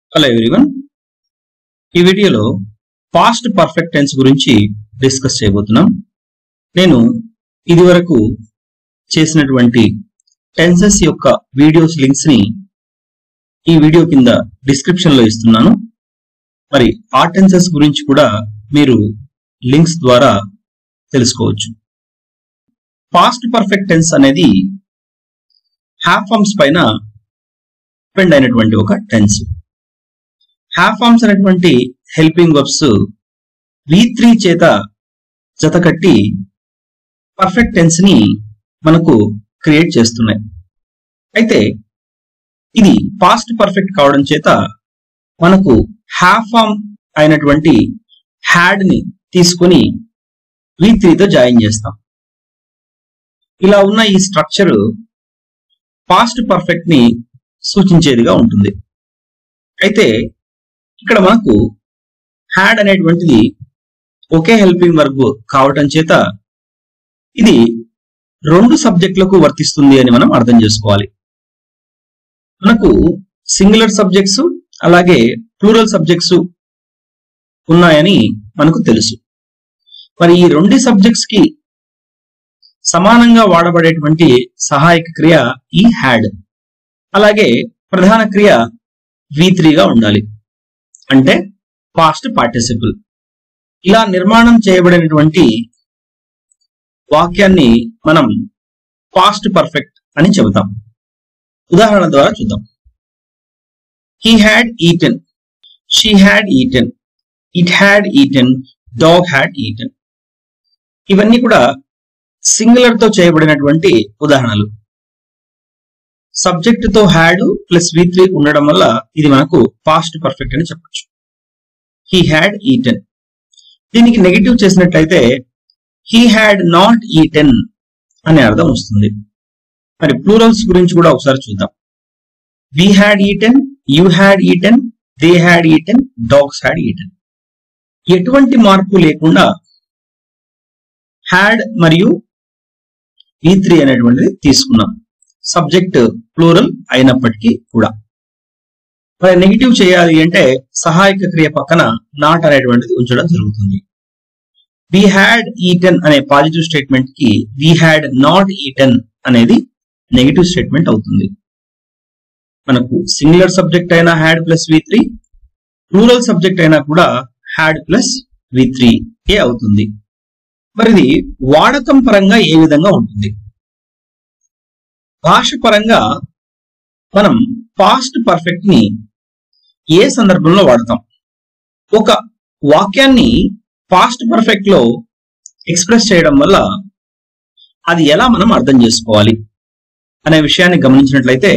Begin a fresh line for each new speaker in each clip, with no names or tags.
hello everyone ఈ వీడియోలో past perfect tense గురించి డిస్కస్ చేయబోతున్నాం నేను ఇదివరకు చేసినటువంటి టెన్సెస్ యొక్క వీడియోస్ లింక్స్ ని ఈ వీడియో కింద డిస్క్రిప్షన్ లో ఇస్తున్నాను మరి ఆ టెన్సెస్ గురించి కూడా మీరు లింక్స్ ద్వారా తెలుసుకోవచ్చు పాస్ట్ పర్ఫెక్ట్ టెన్స్ అనేది హ్యాఫ్ ఫార్మ్స్ పైన డిపెండ్ అయినటువంటి ఒక టెన్స్ హ్యాఫ్ ఫార్మ్స్ అనేటువంటి హెల్పింగ్ వర్బ్స్ వి త్రీ చేత జతకట్టి పర్ఫెక్ట్ టెన్స్ ని మనకు క్రియేట్ చేస్తున్నాయి అయితే ఇది పాస్ట్ పర్ఫెక్ట్ కావడం చేత మనకు హ్యాఫ్ ఫార్మ్ అయినటువంటి హ్యాడ్ ని తీసుకొని వి త్రీతో జాయిన్ చేస్తాం ఇలా ఉన్న ఈ స్ట్రక్చర్ పాస్ట్ పర్ఫెక్ట్ ని సూచించేదిగా ఉంటుంది అయితే ఇక్కడ మనకు హ్యాడ్ అనేటువంటిది ఒకే హెల్పింగ్ వర్బ్ కావటం చేత ఇది రెండు సబ్జెక్టులకు వర్తిస్తుంది అని మనం అర్థం చేసుకోవాలి మనకు సింగులర్ సబ్జెక్ట్స్ అలాగే ప్లూరల్ సబ్జెక్ట్స్ ఉన్నాయని మనకు తెలుసు మరి ఈ రెండు సబ్జెక్ట్స్ కి సమానంగా వాడబడేటువంటి సహాయక క్రియ ఈ హ్యాడ్ అలాగే ప్రధాన క్రియ వి గా ఉండాలి అంటే పాస్ట్ పార్టిసిపుల్ ఇలా నిర్మాణం చేయబడినటువంటి వాక్యాన్ని మనం పాస్ట్ పర్ఫెక్ట్ అని చెబుతాం ఉదాహరణ ద్వారా చూద్దాం he had eaten she had eaten it had eaten dog had eaten ఇవన్నీ కూడా సింగులర్ తో చేయబడినటువంటి ఉదాహరణలు సబ్జెక్ట్ తో హ్యాడ్ ప్లస్ వి త్రీ ఉండడం వల్ల ఇది మనకు పాస్ట్ పర్ఫెక్ట్ అని చెప్పొచ్చు హీ హ్యాడ్ ఈటెన్ దీనికి నెగిటివ్ చేసినట్లయితే హీ హ్యాడ్ నాట్ ఈటెన్ అనే అర్థం వస్తుంది మరి ప్లూరల్స్ గురించి కూడా ఒకసారి చూద్దాం we had eaten you had eaten they had eaten dogs had eaten ఎటువంటి మార్పు లేకుండా హ్యాడ్ మరియు వి త్రీ అనేటువంటిది తీసుకున్నాం సబ్జెక్ట్ ప్లూరల్ అయినప్పటికీ కూడా మరి నెగిటివ్ చేయాలి అంటే సహాయక క్రియ పక్కన నాట్ అనేటువంటిది ఉంచడం జరుగుతుంది వి హ్యాడ్ ఈటెన్ అనే పాజిటివ్ స్టేట్మెంట్ కి వి హ్యాడ్ నాట్ ఈటెన్ అనేది నెగిటివ్ స్టేట్మెంట్ అవుతుంది మనకు సింగులర్ సబ్జెక్ట్ అయినా had plus V three plural subject అయినా కూడా హ్యాడ్ ప్లస్ వి త్రీ ఏ అవుతుంది మరి ఇది వాడకం పరంగా ఏ విధంగా ఉంటుంది భాష పరంగా మనం పాస్ట్ పర్ఫెక్ట్ ని ఏ సందర్భంలో వాడతాం ఒక వాక్యాన్ని పాస్ట్ పర్ఫెక్ట్ లో ఎక్స్ప్రెస్ చేయడం వల్ల అది ఎలా మనం అర్థం చేసుకోవాలి అనే విషయాన్ని గమనించినట్లయితే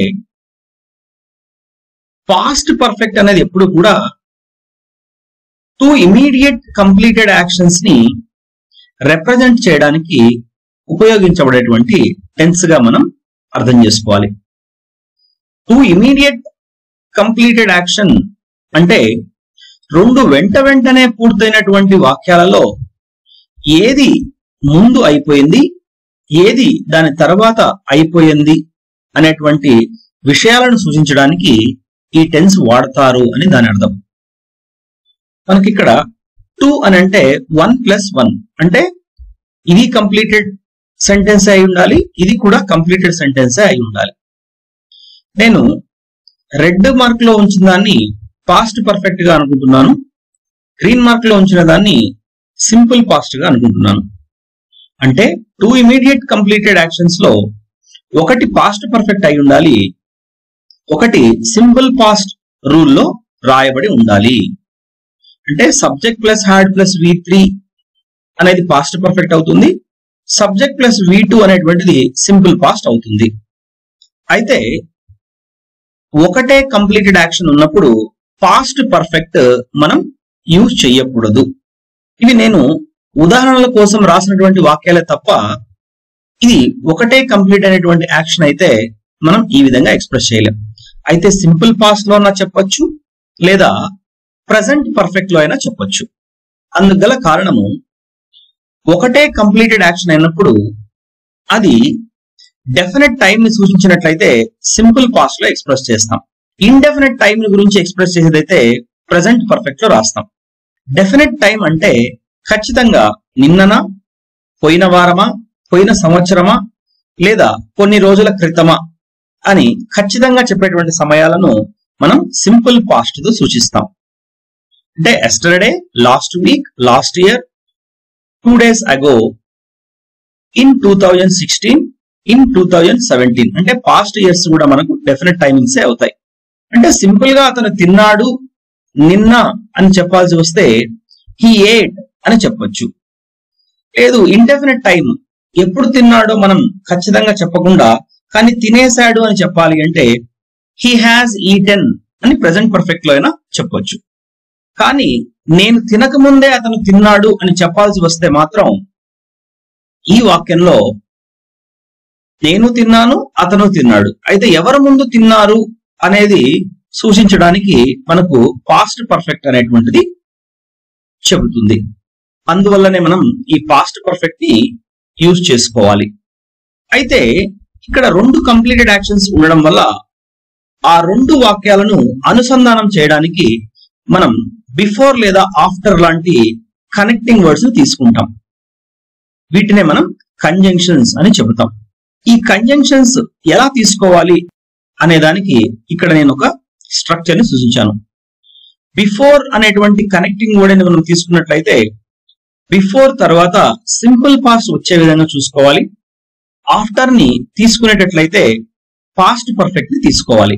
పాస్ట్ పర్ఫెక్ట్ అనేది ఎప్పుడు కూడా టూ ఇమీడియట్ కంప్లీటెడ్ యాక్షన్స్ ని రిప్రజెంట్ చేయడానికి ఉపయోగించబడేటువంటి టెన్స్ గా మనం అర్థం చేసుకోవాలి టూ ఇమీడియట్ కంప్లీటెడ్ యాక్షన్ అంటే రెండు వెంట వెంటనే పూర్తయినటువంటి వాక్యాలలో ఏది ముందు అయిపోయింది ఏది దాని తర్వాత అయిపోయింది అనేటువంటి విషయాలను సూచించడానికి ఈ టెన్స్ వాడతారు అని దాని అర్థం మనకి ఇక్కడ టూ అని అంటే వన్ ప్లస్ వన్ అంటే ఇది కంప్లీటెడ్ సెంటెన్స్ అయి ఉండాలి ఇది కూడా కంప్లీటెడ్ సెంటెన్స్ అయి ఉండాలి నేను రెడ్ మార్క్ లో ఉంచిన దాన్ని పాస్ట్ పర్ఫెక్ట్ గా అనుకుంటున్నాను గ్రీన్ మార్క్ లో ఉంచిన దాన్ని సింపుల్ పాస్ట్ గా అనుకుంటున్నాను అంటే టూ ఇమీడియట్ కంప్లీటెడ్ యాక్షన్స్ లో ఒకటి పాస్ట్ పర్ఫెక్ట్ అయి ఉండాలి ఒకటి సింపుల్ పాస్ట్ రూల్లో రాయబడి ఉండాలి అంటే subject plus had plus V three అనేది పాస్ట్ పర్ఫెక్ట్ అవుతుంది సబ్జెక్ట్ ప్లస్ వి టూ అనేటువంటిది సింపుల్ పాస్ట్ అవుతుంది అయితే ఒకటే కంప్లీటెడ్ యాక్షన్ ఉన్నప్పుడు పాస్ట్ పర్ఫెక్ట్ మనం యూజ్ చేయకూడదు ఇవి నేను ఉదాహరణల కోసం రాసినటువంటి వాక్యాలే తప్ప ఇది ఒకటే కంప్లీట్ అయినటువంటి యాక్షన్ అయితే మనం ఈ విధంగా ఎక్స్ప్రెస్ చేయలేం అయితే సింపుల్ పాస్ట్ లో అయినా చెప్పొచ్చు లేదా ప్రజెంట్ పర్ఫెక్ట్ లో అయినా చెప్పొచ్చు అందుకు గల కారణము ఒకటే కంప్లీటెడ్ యాక్షన్ అయినప్పుడు అది డెఫినెట్ టైం ని సూచించినట్లయితే సింపుల్ పాస్ట్ లో ఎక్స్ప్రెస్ చేస్తాం ఇండెఫినెట్ టైం గురించి ఎక్స్ప్రెస్ చేసేదైతే ప్రజెంట్ పర్ఫెక్ట్ లో రాస్తాం డెఫినెట్ టైం అంటే ఖచ్చితంగా నిన్ననా పోయిన వారమా పోయిన సంవత్సరమా లేదా కొన్ని రోజుల క్రితమా అని ఖచ్చితంగా చెప్పేటువంటి సమయాలను మనం సింపుల్ పాస్ట్ తో సూచిస్తాం అంటే yesterday last week last year two days ago in two thousand sixteen in two thousand seventeen అంటే పాస్ట్ ఇయర్స్ కూడా మనకు డెఫినెట్ టైమింగ్స్ అవుతాయి అంటే సింపుల్ గా అతను తిన్నాడు నిన్న అని చెప్పాల్సి వస్తే హీ ఏట్ అని చెప్పొచ్చు లేదు ఇండెఫినెట్ టైం ఎప్పుడు తిన్నాడో మనం ఖచ్చితంగా చెప్పకుండా కానీ తినేశాడు అని చెప్పాలి అంటే హీ హ్యాస్ ఈటెన్ అని ప్రెసెంట్ పర్ఫెక్ట్ లో అయినా చెప్పొచ్చు కానీ నేను తినకముందే అతను తిన్నాడు అని చెప్పాల్సి వస్తే మాత్రం ఈ వాక్యంలో నేను తిన్నాను అతను తిన్నాడు అయితే ఎవరు ముందు తిన్నారు అనేది సూచించడానికి మనకు పాస్ట్ పర్ఫెక్ట్ అనేటువంటిది చెబుతుంది అందువల్లనే మనం ఈ పాస్ట్ పర్ఫెక్ట్ ని యూజ్ చేసుకోవాలి అయితే ఇక్కడ రెండు కంప్లీటెడ్ యాక్షన్స్ ఉండడం వల్ల ఆ రెండు వాక్యాలను అనుసంధానం చేయడానికి మనం బిఫోర్ లేదా ఆఫ్టర్ లాంటి కనెక్టింగ్ వర్డ్స్ తీసుకుంటాం వీటినే మనం కంజంక్షన్స్ అని చెబుతాం ఈ కంజంక్షన్స్ ఎలా తీసుకోవాలి అనే దానికి ఇక్కడ నేను ఒక స్ట్రక్చర్ ని సూచించాను బిఫోర్ అనేటువంటి కనెక్టింగ్ వర్డ్ అని మనం తీసుకున్నట్లయితే బిఫోర్ తర్వాత సింపుల్ పాస్ట్ వచ్చే విధంగా చూసుకోవాలి ఆఫ్టర్ ని తీసుకునేటట్లయితే పాస్ట్ పర్ఫెక్ట్ ని తీసుకోవాలి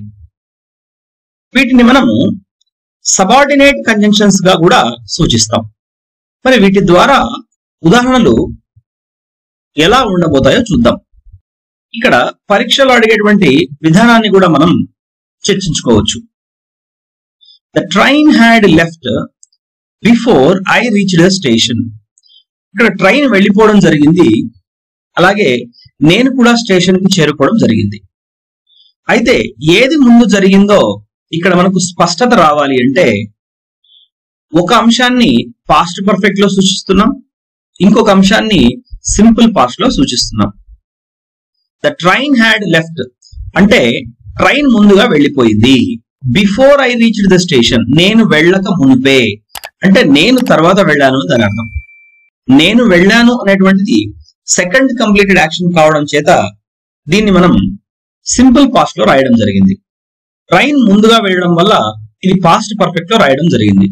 వీటిని మనము సబార్డినేట్ కంజంక్షన్స్ గా కూడా సూచిస్తాం మరి వీటి ద్వారా ఉదాహరణలు ఎలా ఉండబోతాయో చూద్దాం ఇక్కడ పరీక్షలో అడిగేటువంటి విధానాన్ని కూడా మనం చర్చించుకోవచ్చు the train had left before I reach the station ఇక్కడ ట్రైన్ వెళ్ళిపోవడం జరిగింది అలాగే నేను కూడా స్టేషన్ కి చేరుకోవడం జరిగింది అయితే ఏది ముందు జరిగిందో ఇక్కడ మనకు స్పష్టత రావాలి అంటే ఒక అంశాన్ని పాస్ట్ పర్ఫెక్ట్ లో సూచిస్తున్నాం ఇంకొక అంశాన్ని సింపుల్ పాస్ట్ లో సూచిస్తున్నాం ద ట్రైన్ హ్యాడ్ లెఫ్ట్ అంటే ట్రైన్ ముందుగా వెళ్ళిపోయింది before I reach the station నేను వెళ్ళక మునిపే అంటే నేను తర్వాత వెళ్ళాను అని దాని అర్థం నేను వెళ్ళాను అనేటువంటిది సెకండ్ కంప్లీటెడ్ యాక్షన్ కావడం చేత దీన్ని మనం సింపుల్ పాస్ట్ లో రాయడం జరిగింది ట్రైన్ ముందుగా వెళ్ళడం వల్ల ఇది పాస్ట్ పర్ఫెక్ట్ లో రాయడం జరిగింది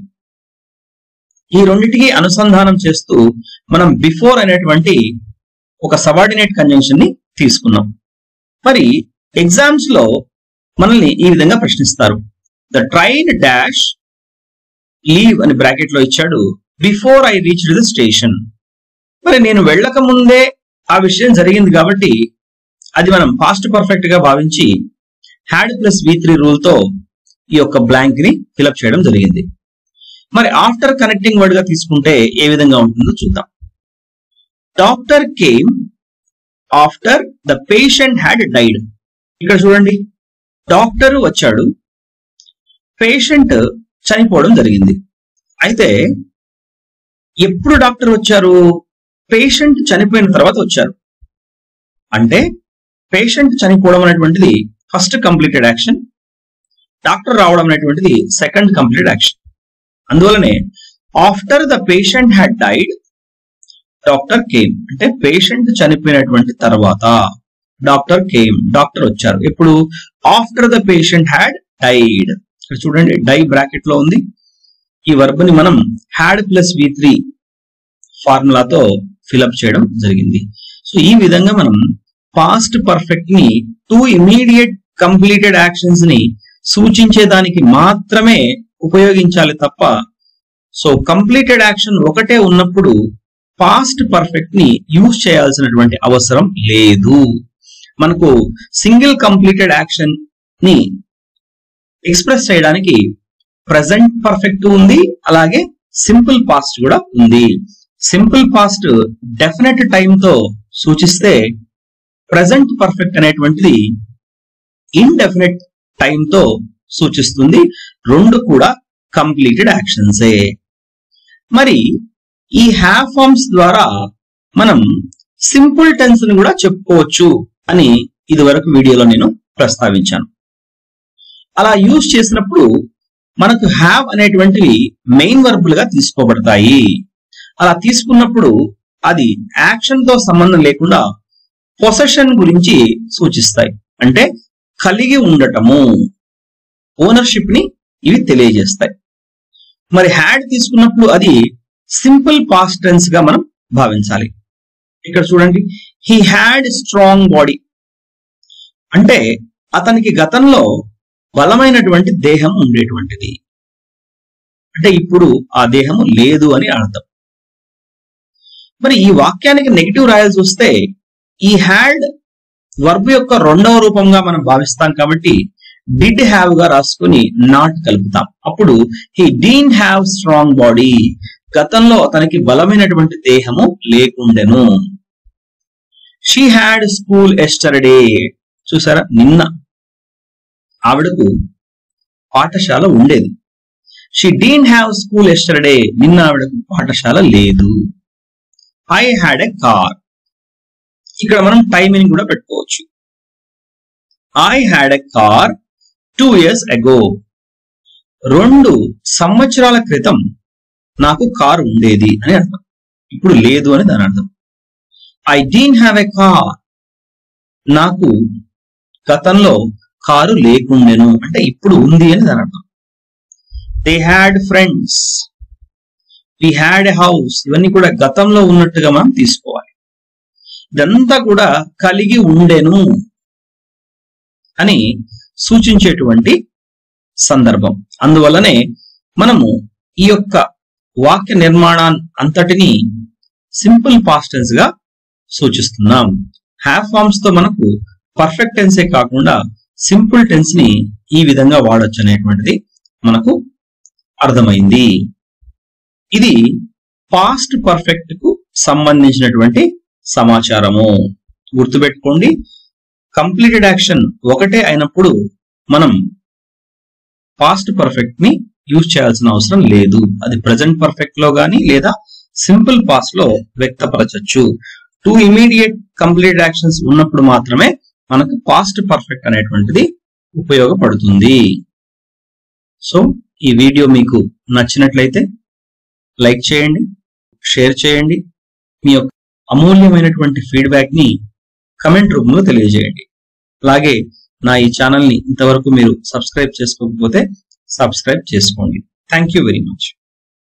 ఈ రెండింటికి అనుసంధానం చేస్తూ మనం బిఫోర్ అనేటువంటి ఒక సబార్డినేట్ కంజంక్షన్ ని తీసుకున్నాం మరి ఎగ్జామ్స్ లో మనల్ని ఈ విధంగా ప్రశ్నిస్తారు ద ట్రైన్ డాష్ లీవ్ అని బ్రాకెట్ లో ఇచ్చాడు before I reach the station మరి నేను వెళ్ళక ముందే ఆ విషయం జరిగింది కాబట్టి అది మనం పాస్ట్ పర్ఫెక్ట్ గా భావించి had plus V three rule తో ఈ యొక్క బ్లాంక్ ని ఫిలప్ చేయడం జరిగింది మరి ఆఫ్టర్ కనెక్టింగ్ వర్డ్ గా తీసుకుంటే ఏ విధంగా ఉంటుందో చూద్దాం doctor came after the patient had died ఇక్కడ చూడండి డాక్టర్ వచ్చాడు పేషెంట్ చనిపోవడం జరిగింది అయితే ఎప్పుడు డాక్టర్ వచ్చారు పేషెంట్ చనిపోయిన తర్వాత వచ్చారు అంటే పేషెంట్ చనిపోవడం అనేటువంటిది ఫస్ట్ కంప్లీటెడ్ యాక్షన్ డాక్టర్ రావడం అనేటువంటిది సెకండ్ కంప్లీటెడ్ యాక్షన్ అందువలనే after the patient had died doctor came అంటే పేషెంట్ చనిపోయినటువంటి తర్వాత డాక్టర్ కేమ్ డాక్టర్ వచ్చారు ఎప్పుడు after the patient had died ఇక్కడ చూడండి డై బ్రాకెట్ లో ఉంది ఈ వర్బ్ ని మనం హ్యాడ్ ప్లస్ వి త్రీ ఫార్ములాతో ఫిలప్ చేయడం జరిగింది సో ఈ విధంగా మనం పాస్ట్ పర్ఫెక్ట్ ని టూ ఇమీడియట్ కంప్లీటెడ్ యాక్షన్స్ ని సూచించేదానికి మాత్రమే ఉపయోగించాలి తప్ప సో కంప్లీటెడ్ యాక్షన్ ఒకటే ఉన్నప్పుడు పాస్ట్ పర్ఫెక్ట్ ని యూజ్ చేయాల్సినటువంటి అవసరం లేదు మనకు సింగిల్ కంప్లీటెడ్ యాక్షన్ ని ఎక్స్ప్రెస్ చేయడానికి ప్రజెంట్ పర్ఫెక్ట్ ఉంది అలాగే సింపుల్ పాస్ట్ కూడా ఉంది సింపుల్ పాస్ట్ డెఫినెట్ తో సూచిస్తే ప్రజెంట్ పర్ఫెక్ట్ అనేటువంటిది ఇండెఫినెట్ తో సూచిస్తుంది రెండు కూడా కంప్లీటెడ్ యాక్షన్సే మరి ఈ హ్యావ్ ఫార్మ్స్ ద్వారా మనం సింపుల్ టెన్స్ ని కూడా చెప్పుకోవచ్చు అని ఇది వరకు వీడియోలో నేను ప్రస్తావించాను అలా యూజ్ చేసినప్పుడు మనకు హ్యావ్ అనేటువంటివి మెయిన్ వర్బులుగా తీసుకోబడతాయి అలా తీసుకున్నప్పుడు అది యాక్షన్ తో సంబంధం లేకుండా పొసెషన్ గురించి సూచిస్తాయి అంటే కలిగి ఉండటము ఓనర్షిప్ ని ఇవి తెలియజేస్తాయి మరి హ్యాడ్ తీసుకున్నప్పుడు అది సింపుల్ పాస్ట్ టెన్స్ గా మనం భావించాలి ఇక్కడ చూడండి హీ హ్యాడ్ స్ట్రాంగ్ బాడీ అంటే అతనికి గతంలో బలమైనటువంటి దేహం ఉండేటువంటిది అంటే ఇప్పుడు ఆ దేహము లేదు అని అర్థం మరి ఈ వాక్యానికి నెగిటివ్ రాయాల్సి వస్తే ఈ హ్యాడ్ వర్బ్ యొక్క రెండవ రూపంగా మనం భావిస్తాం కాబట్టి డిడ్ హ్యావ్ గా రాసుకుని నాట్ కలుపుతాం అప్పుడు he didn't have strong body గతంలో అతనికి బలమైనటువంటి దేహము లేకుండెను షీ హ్యాడ్ స్కూల్ ఎస్టర్డే చూసారా నిన్న ఆవిడకు పాఠశాల ఉండేది she didn't have school yesterday నిన్న ఆవిడకు పాఠశాల లేదు ఐ హ్యాడ్ ఎ కార్ ఇక్కడ మనం టైమింగ్ కూడా పెట్టుకోవచ్చు I had a car two years ago రెండు సంవత్సరాల క్రితం నాకు కారు ఉండేది అని అర్థం ఇప్పుడు లేదు అని దాని అర్థం I didn't have a car నాకు గతంలో కారు లేకుండెను అంటే ఇప్పుడు ఉంది అని దాని అర్థం they had friends we had a house ఇవన్నీ కూడా గతంలో ఉన్నట్టుగా మనం తీసుకోవాలి ఇదంతా కూడా కలిగి ఉండెను అని సూచించేటువంటి సందర్భం అందువల్లనే మనము ఈ యొక్క వాక్య నిర్మాణాన్ని అంతటిని సింపుల్ పాస్ట్ టెన్స్ గా సూచిస్తున్నాం హ్యావ్ ఫార్మ్స్ తో మనకు పర్ఫెక్ట్ టెన్సే కాకుండా సింపుల్ టెన్స్ ని ఈ విధంగా వాడొచ్చు అనేటువంటిది మనకు అర్థమైంది ఇది పాస్ట్ పర్ఫెక్ట్ కు సంబంధించినటువంటి సమాచారము గుర్తుపెట్టుకోండి కంప్లీటెడ్ యాక్షన్ ఒకటే అయినప్పుడు మనం పాస్ట్ పర్ఫెక్ట్ ని యూజ్ చేయాల్సిన అవసరం లేదు అది ప్రజెంట్ పర్ఫెక్ట్ లో గాని లేదా సింపుల్ పాస్ట్ లో వ్యక్తపరచచ్చు టూ ఇమీడియట్ కంప్లీటెడ్ యాక్షన్స్ ఉన్నప్పుడు మాత్రమే మనకు పాస్ట్ పర్ఫెక్ట్ అనేటువంటిది ఉపయోగపడుతుంది సో ఈ వీడియో మీకు నచ్చినట్లయితే లైక్ చేయండి షేర్ చేయండి మీ యొక్క అమూల్యమైనటువంటి ఫీడ్బ్యాక్ ని కమెంట్ రూపంలో తెలియజేయండి అలాగే నా ఈ ఛానల్ ని ఇంతవరకు మీరు సబ్స్క్రైబ్ చేసుకోకపోతే సబ్స్క్రైబ్ చేసుకోండి థ్యాంక్ యూ వెరీ మచ్